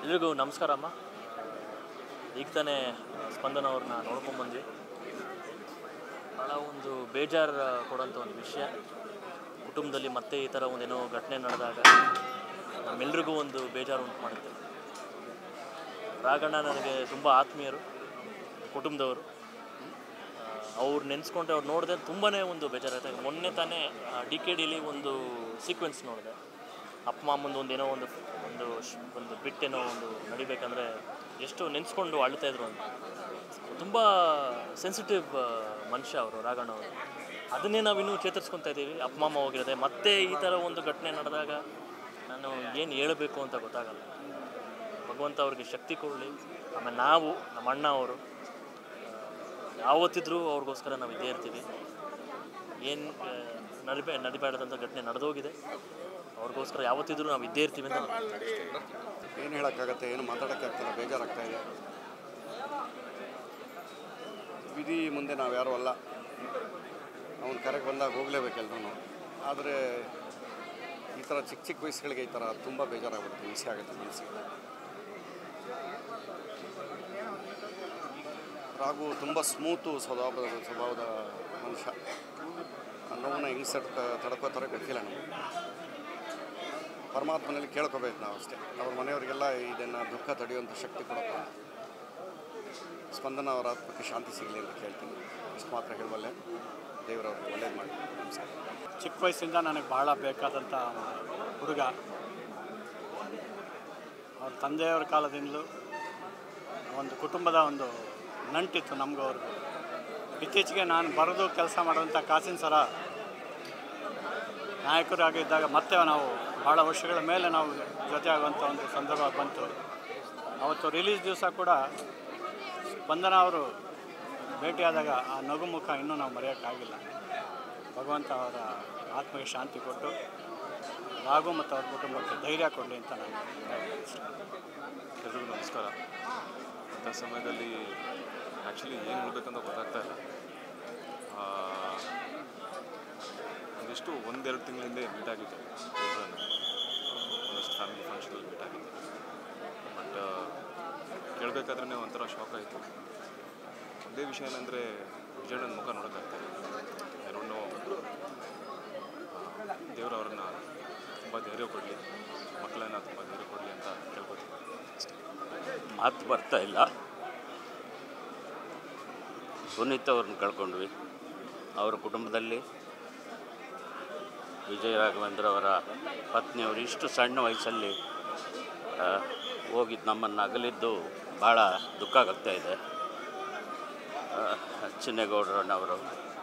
ಎಲ್ರಿಗೂ ನಮಸ್ಕಾರ ಅಮ್ಮ ಈಗ ತಾನೇ ಸ್ಪಂದನ ಅವ್ರನ್ನ ನೋಡ್ಕೊಂಬಂದ್ವಿ ಭಾಳ ಒಂದು ಬೇಜಾರು ಕೊಡೋಂಥ ಒಂದು ವಿಷಯ ಕುಟುಂಬದಲ್ಲಿ ಮತ್ತೆ ಈ ಥರ ಒಂದೇನೋ ಘಟನೆ ನಡೆದಾಗ ನಮ್ಮೆಲ್ರಿಗೂ ಒಂದು ಬೇಜಾರು ಉಂಟು ಮಾಡುತ್ತೆ ರಾಘಣ್ಣ ನನಗೆ ತುಂಬ ಆತ್ಮೀಯರು ಕುಟುಂಬದವರು ಅವ್ರು ನೆನೆಸ್ಕೊಂಡ್ರೆ ಅವ್ರು ನೋಡಿದೆ ತುಂಬಾ ಒಂದು ಬೇಜಾರಾಯ್ತು ಮೊನ್ನೆ ತಾನೇ ಡಿ ಕೆ ಡಿಲಿ ಒಂದು ಸೀಕ್ವೆನ್ಸ್ ನೋಡಿದೆ ಅಪ್ಪ ಮಾಮಂದು ಒಂದೇನೋ ಒಂದು ಒಂದು ಶ್- ಒಂದು ಬಿಟ್ಟೇನೋ ಒಂದು ನಡಿಬೇಕಂದ್ರೆ ಎಷ್ಟು ನೆನೆಸ್ಕೊಂಡು ಅಳ್ತಾ ಇದ್ರು ಅಂತ ತುಂಬ ಸೆನ್ಸಿಟಿವ್ ಮನುಷ್ಯ ಅವರು ರಾಘಣ್ಣ ಅವರು ಅದನ್ನೇ ನಾವಿನ್ನೂ ಚೇತರಿಸ್ಕೊತಾ ಇದ್ದೀವಿ ಅಪ್ಪ ಮಾಮ ಹೋಗಿರೋದೆ ಮತ್ತೆ ಈ ಥರ ಒಂದು ಘಟನೆ ನಡೆದಾಗ ನಾನು ಏನು ಹೇಳಬೇಕು ಅಂತ ಗೊತ್ತಾಗಲ್ಲ ಭಗವಂತ ಅವ್ರಿಗೆ ಶಕ್ತಿ ಕೊಡಲಿ ಆಮೇಲೆ ನಾವು ನಮ್ಮ ಅಣ್ಣ ಅವರು ಯಾವತ್ತಿದ್ರೂ ಅವ್ರಿಗೋಸ್ಕರ ನಾವು ಇದ್ದೇ ಇರ್ತೀವಿ ಏನು ನಡಿಬೇ ನಡಿಬೇಡದಂಥ ಘಟನೆ ನಡೆದೋಗಿದೆ ಅವ್ರಿಗೋಸ್ಕರ ಯಾವತ್ತಿದ್ರೂ ನಾವು ಇದ್ದೇ ಇರ್ತೀವಿ ಅಂತ ನಾನು ಏನು ಹೇಳೋಕ್ಕಾಗತ್ತೆ ಏನು ಮಾತಾಡೋಕ್ಕೆ ಆಗ್ತಿಲ್ಲ ಬೇಜಾರಾಗ್ತಾ ಇದೆ ವಿಧಿ ಮುಂದೆ ನಾವು ಯಾರೂ ಅಲ್ಲ ಅವನ ಕರೆಗೆ ಬಂದಾಗ ಹೋಗಲೇಬೇಕೆಲ್ಲರೂ ಆದರೆ ಈ ಥರ ಚಿಕ್ಕ ಚಿಕ್ಕ ವಯಸ್ಸುಗಳಿಗೆ ಈ ಥರ ತುಂಬ ಬೇಜಾರಾಗ್ಬಿಡುತ್ತೆ ಹಿಂಸೆ ಆಗುತ್ತೆ ಮನಸ್ಸಿಗೆ ರಾಘು ತುಂಬ ಸ್ಮೂತು ಸ್ವಭಾವದ ಸ್ವಭಾವದ ಮನುಷ್ಯ ಆ ನೋವನ್ನ ಹೆಂಗೆ ಸಟ್ ತಡ್ಕೋತಾರೆ ಗೊತ್ತಿಲ್ಲ ನಮಗೆ ಪರಮಾತ್ಮನಲ್ಲಿ ಕೇಳ್ಕೋಬೇಕು ನಾವು ಅಷ್ಟೇ ಅವ್ರ ಮನೆಯವರಿಗೆಲ್ಲ ಇದನ್ನು ದುಃಖ ತಡೆಯುವಂಥ ಶಕ್ತಿ ಕೊಡಪ್ಪ ಸ್ಪಂದನ ಅವರ ಆತ್ಮಕ್ಕೆ ಶಾಂತಿ ಸಿಗಲಿ ಅಂತ ಕೇಳ್ತೀನಿ ಇಷ್ಟು ಮಾತ್ರ ಹೇಳಬಲ್ಲೆ ದೇವರವ್ರಿಗೆ ಒಳ್ಳೇದು ಮಾಡಿ ನಮಸ್ಕಾರ ಚಿಕ್ಕ ವಯಸ್ಸಿಂದ ನನಗೆ ಬಹಳ ಬೇಕಾದಂಥ ಒಂದು ಹುಡುಗ ಅವ್ರ ತಂದೆಯವರ ಕಾಲದಿಂದಲೂ ಒಂದು ಕುಟುಂಬದ ಒಂದು ನಂಟಿತ್ತು ನಮಗೂ ಅವ್ರಿಗೂ ಇತ್ತೀಚೆಗೆ ನಾನು ಬರೆದು ಕೆಲಸ ಮಾಡುವಂಥ ಕಾಸಿನ ಸರ ನಾಯಕರಾಗಿದ್ದಾಗ ಮತ್ತೆ ನಾವು ಭಾಳ ವರ್ಷಗಳ ಮೇಲೆ ನಾವು ಜೊತೆ ಆಗುವಂಥ ಒಂದು ಸಂದರ್ಭ ಬಂತು ಅವತ್ತು ರಿಲೀಸ್ ದಿವಸ ಕೂಡ ಸ್ಪಂದನ ಅವರು ಭೇಟಿಯಾದಾಗ ಆ ನಗು ಮುಖ ಇನ್ನೂ ನಾವು ಮರೆಯೋಕ್ಕಾಗಿಲ್ಲ ಭಗವಂತ ಅವರ ಆತ್ಮಗೆ ಶಾಂತಿ ಕೊಟ್ಟು ರಾಘು ಮತ್ತು ಅವ್ರ ಕುಟುಂಬಕ್ಕೆ ಧೈರ್ಯ ಕೊಡಲಿ ಅಂತ ನಾನು ಎಲ್ರಿಗೂ ನಮಸ್ಕಾರ ಅಂಥ ಸಮಯದಲ್ಲಿ ಆ್ಯಕ್ಚುಲಿ ಏನು ಹೇಳಬೇಕಂತ ಗೊತ್ತಾಗ್ತಾ ಇಲ್ಲ ಆ, ಒಂದಿಷ್ಟು ಒಂದೆರಡು ತಿಂಗಳ ಹಿಂದೆ ಮೀಟ್ ಆಗಿದ್ದೆ ಇವ್ರನ್ನ ಒಂದಷ್ಟು ಫ್ಯಾಮಿಲಿ ಫಂಕ್ಷನಲ್ಲಿ ಮೀಟ್ ಆಗಿದ್ದೆ ಬಟ್ ಕೇಳಬೇಕಾದ್ರೆ ಒಂಥರ ಶಾಕ್ ಆಯಿತು ಒಂದೇ ವಿಷಯ ಏನಂದರೆ ವಿಜಯಣ್ಣನ ಮುಖ ನೋಡೋಕ್ಕಾಗ್ತಾ ಇಲ್ಲ ಐ ಡೋಂಟ್ ನೋ ದೇವರು ಅವ್ರನ್ನ ತುಂಬ ಧೈರ್ಯ ಕೊಡಲಿ ಮಕ್ಕಳನ್ನ ತುಂಬ ಧೈರ್ಯ ಕೊಡಲಿ ಅಂತ ಕೇಳ್ಕೊತೀನಿ ಅಷ್ಟೇ ಮಾತು ಬರ್ತಾ ಇಲ್ಲ ಪುನೀತ್ ಅವ್ರನ್ನ ಕಳ್ಕೊಂಡ್ವಿ ಅವರ ಕುಟುಂಬದಲ್ಲಿ ವಿಜಯ ರಾಘವೇಂದ್ರ ಅವರ ಪತ್ನಿಯವರು ಇಷ್ಟು ಸಣ್ಣ ವಯಸ್ಸಲ್ಲಿ ಆ, ಹೋಗಿದ್ದು ನಮ್ಮನ್ನು ಅಗಲಿದ್ದು ಭಾಳ ದುಃಖ ಆಗ್ತಾ ಇದೆ ಆ, ಚಿನ್ನೇಗೌಡರನ್ನವರು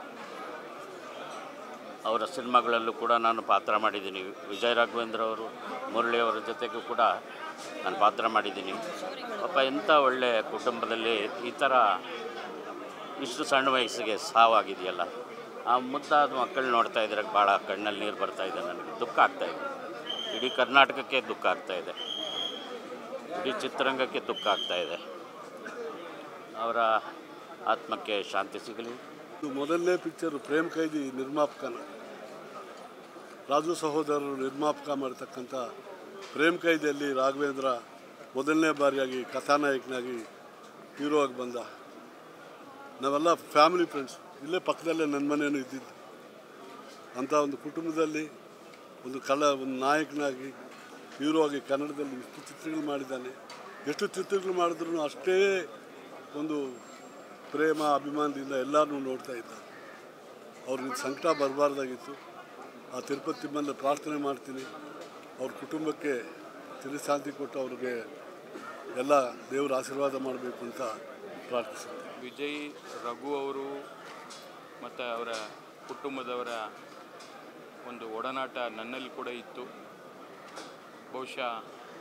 ಅವರ ಸಿನಿಮಾಗಳಲ್ಲೂ ಕೂಡ ನಾನು ಪಾತ್ರ ಮಾಡಿದ್ದೀನಿ ವಿಜಯ ರಾಘವೇಂದ್ರ ಅವರು ಮುರಳಿ ಅವರ ಜೊತೆಗೂ ಕೂಡ ನಾನು ಪಾತ್ರ ಮಾಡಿದ್ದೀನಿ ಪಾಪ ಎಂಥ ಒಳ್ಳೆಯ ಕುಟುಂಬದಲ್ಲಿ ಈ ಥರ ಇಷ್ಟು ಸಣ್ಣ ವಯಸ್ಸಿಗೆ ಸಾವಾಗಿದೆಯಲ್ಲ ಆ ಮುದ್ದಾದ ಮಕ್ಕಳು ನೋಡ್ತಾ ಇದ್ರೆ ಭಾಳ ಕಣ್ಣಲ್ಲಿ ನೀರು ಬರ್ತಾ ಇದೆ ನನಗೆ ದುಃಖ ಆಗ್ತಾ ಇದೆ ಇಡೀ ಕರ್ನಾಟಕಕ್ಕೆ ದುಃಖ ಆಗ್ತಾ ಇದೆ ಇಡೀ ಚಿತ್ರರಂಗಕ್ಕೆ ದುಃಖ ಆಗ್ತಾ ಇದೆ ಅವರ ಆತ್ಮಕ್ಕೆ ಶಾಂತಿ ಸಿಗಲಿ ಇದು ಮೊದಲನೇ ಪಿಕ್ಚರು ಪ್ರೇಮ್ ಕೈದಿ ನಿರ್ಮಾಪಕನ ರಾಜು ಸಹೋದರರು ನಿರ್ಮಾಪಕ ಮಾಡ್ತಕ್ಕಂಥ ಪ್ರೇಮ್ ಕೈದಿಯಲ್ಲಿ ರಾಘವೇಂದ್ರ ಮೊದಲನೇ ಬಾರಿಯಾಗಿ ಕಥಾನಾಯಕನಾಗಿ ಹೀರೋ ಆಗಿ ಬಂದ ನಾವೆಲ್ಲ ಫ್ಯಾಮಿಲಿ ಫ್ರೆಂಡ್ಸ್ ಇಲ್ಲೇ ಪಕ್ಕದಲ್ಲೇ ನನ್ನ ಮನೇನು ಇದ್ದಿದ್ದು ಅಂಥ ಒಂದು ಕುಟುಂಬದಲ್ಲಿ ಒಂದು ಕಲ ಒಂದು ನಾಯಕನಾಗಿ ಹೀರೋ ಆಗಿ ಕನ್ನಡದಲ್ಲಿ ಇಷ್ಟು ಚಿತ್ರಗಳು ಮಾಡಿದ್ದಾನೆ ಎಷ್ಟು ಚಿತ್ರಗಳು ಮಾಡಿದ್ರು ಅಷ್ಟೇ ಒಂದು ಪ್ರೇಮ ಅಭಿಮಾನದಿಂದ ಎಲ್ಲರನ್ನೂ ನೋಡ್ತಾ ಇದ್ದ ಅವ್ರಿಗೆ ಸಂಕಟ ಬರಬಾರ್ದಾಗಿತ್ತು ಆ ತಿರುಪತಿ ತಿಮ್ಮಲ್ಲಿ ಪ್ರಾರ್ಥನೆ ಮಾಡ್ತೀನಿ ಅವ್ರ ಕುಟುಂಬಕ್ಕೆ ಚಿರಶಾಂತಿ ಕೊಟ್ಟು ಅವ್ರಿಗೆ ಎಲ್ಲ ದೇವರ ಆಶೀರ್ವಾದ ಮಾಡಬೇಕು ಅಂತ ಪ್ರಾರ್ಥಿಸುತ್ತೆ ವಿಜಯ್ ರಘು ಅವರು ಮತ್ತು ಅವರ ಕುಟುಂಬದವರ ಒಂದು ಒಡನಾಟ ನನ್ನಲ್ಲಿ ಕೂಡ ಇತ್ತು ಬಹುಶಃ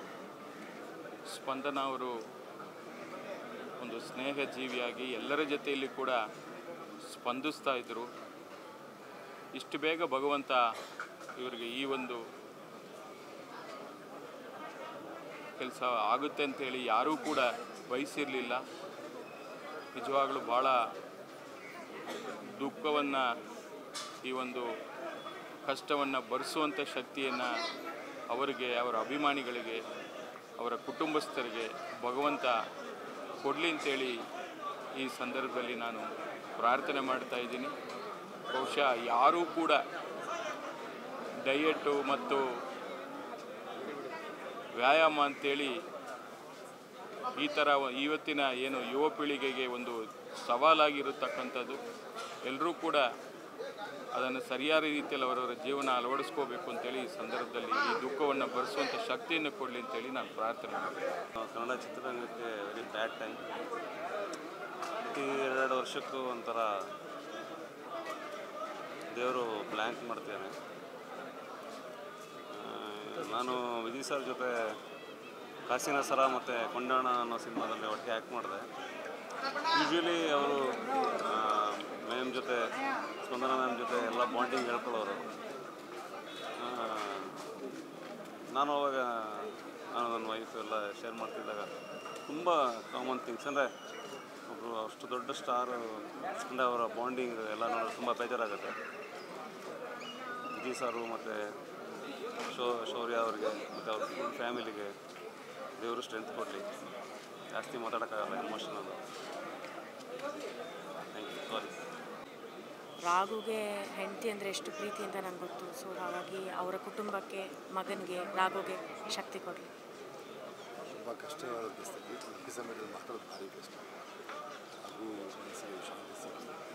ಸ್ಪಂದನ ಅವರು ಒಂದು ಸ್ನೇಹ ಜೀವಿಯಾಗಿ ಎಲ್ಲರ ಜೊತೆಯಲ್ಲಿ ಕೂಡ ಸ್ಪಂದಿಸ್ತಾ ಇದ್ದರು ಇಷ್ಟು ಬೇಗ ಭಗವಂತ ಇವರಿಗೆ ಈ ಒಂದು ಕೆಲಸ ಆಗುತ್ತೆ ಅಂತೇಳಿ ಯಾರೂ ಕೂಡ ಬಯಸಿರಲಿಲ್ಲ ನಿಜವಾಗಲೂ ಭಾಳ ದುಃಖವನ್ನು ಈ ಒಂದು ಕಷ್ಟವನ್ನು ಭರಿಸುವಂಥ ಶಕ್ತಿಯನ್ನು ಅವರಿಗೆ ಅವರ ಅಭಿಮಾನಿಗಳಿಗೆ ಅವರ ಕುಟುಂಬಸ್ಥರಿಗೆ ಭಗವಂತ ಕೊಡಲಿ ಅಂತೇಳಿ ಈ ಸಂದರ್ಭದಲ್ಲಿ ನಾನು ಪ್ರಾರ್ಥನೆ ಮಾಡ್ತಾ ಇದ್ದೀನಿ ಬಹುಶಃ ಯಾರೂ ಕೂಡ ಡಯೆಟ್ಟು ಮತ್ತು ವ್ಯಾಯಾಮ ಅಂತೇಳಿ ಈ ಥರ ವ- ಇವತ್ತಿನ ಏನು ಯುವ ಪೀಳಿಗೆಗೆ ಒಂದು ಸವಾಲಾಗಿರತಕ್ಕಂಥದ್ದು ಎಲ್ಲರೂ ಕೂಡ ಅದನ್ನು ಸರಿಯಾದ ರೀತಿಯಲ್ಲಿ ಅವರವರ ಜೀವನ ಅಳವಡಿಸ್ಕೋಬೇಕು ಅಂತೇಳಿ ಈ ಸಂದರ್ಭದಲ್ಲಿ ಈ ದುಃಖವನ್ನು ಭರಿಸುವಂಥ ಶಕ್ತಿಯನ್ನು ಕೊಡಲಿ ಅಂತೇಳಿ ನಾನು ಪ್ರಾರ್ಥನೆ ಮಾಡ್ತೀನಿ ಕನ್ನಡ ಚಿತ್ರರಂಗಕ್ಕೆ ವೆರಿ ಬ್ಯಾಡ್ ಟೈಮ್ ಪ್ರತಿ ಎರಡು ವರ್ಷಕ್ಕೂ ಒಂಥರ ದೇವರು ಬ್ಲ್ಯಾಂಕ್ ಮಾಡ್ತೇನೆ ನಾನು ವಿಜಯ್ ಸರ್ ಜೊತೆ ಕಾಸಿನ ಸರ ಮತ್ತು ಕೊಂಡಾಣ ಅನ್ನೋ ಸಿನಿಮಾದಲ್ಲಿ ಒಟ್ಟಿಗೆ ಆ್ಯಕ್ಟ್ ಮಾಡಿದೆ ಯೂಶ್ವಲಿ ಅವರು ಮ್ಯಾಮ್ ಜೊತೆ ಸ್ಪಂದನ ಮ್ಯಾಮ್ ಜೊತೆ ಎಲ್ಲ ಬಾಂಡಿಂಗ್ ಹೇಳ್ಕೊಳ್ಳೋರು ಆ, ನಾನು ಅವಾಗ ನಾನು ನನ್ನ ವೈಫ್ ಎಲ್ಲ ಶೇರ್ ಮಾಡ್ತಿದ್ದಾಗ ತುಂಬ ಕಾಮನ್ ಥಿಂಗ್ಸ್ ಅಂದರೆ ಒಬ್ಬರು ಅಷ್ಟು ದೊಡ್ಡ ಸ್ಟಾರು ಅಂದರೆ ಅವರ ಬಾಂಡಿಂಗ್ ಎಲ್ಲ ನೋಡೋದು ತುಂಬ ಬೇಜಾರಾಗುತ್ತೆ ವಿಜಯ್ ಸಾರು ಮತ್ತು ಶೋ ಶೌರ್ಯ ಅವರಿಗೆ ಮತ್ತು ಅವ್ರ ಫುಲ್ ಫ್ಯಾಮಿಲಿಗೆ ದೇವರು ಸ್ಟ್ರೆಂತ್ ಕೊಡಲಿ ಜಾಸ್ತಿ ಮಾತಾಡೋಕ್ಕಾಗಲ್ಲ ಎಮೋಷನಲ್ ಥ್ಯಾಂಕ್ ಯು ಸಾರಿ ರಾಘುಗೆ ಹೆಂಡತಿ ಅಂದರೆ ಎಷ್ಟು ಪ್ರೀತಿ ಅಂತ ನಂಗೆ ಗೊತ್ತು ಸೊ ಹಾಗಾಗಿ ಅವರ ಕುಟುಂಬಕ್ಕೆ ಮಗನಿಗೆ ರಾಘುಗೆ ಶಕ್ತಿ ಕೊಡಲಿ ತುಂಬ ಕಷ್ಟವಾದ ಪರಿಸ್ಥಿತಿ ಈ ಸಮಯದಲ್ಲಿ ಮಾತಾಡೋದು ಭಾರಿ ಕಷ್ಟ ಹಾಗೂ ಮನಸ್ಸಿಗೆ ಶಾಂತಿ ಸಿಗಲಿ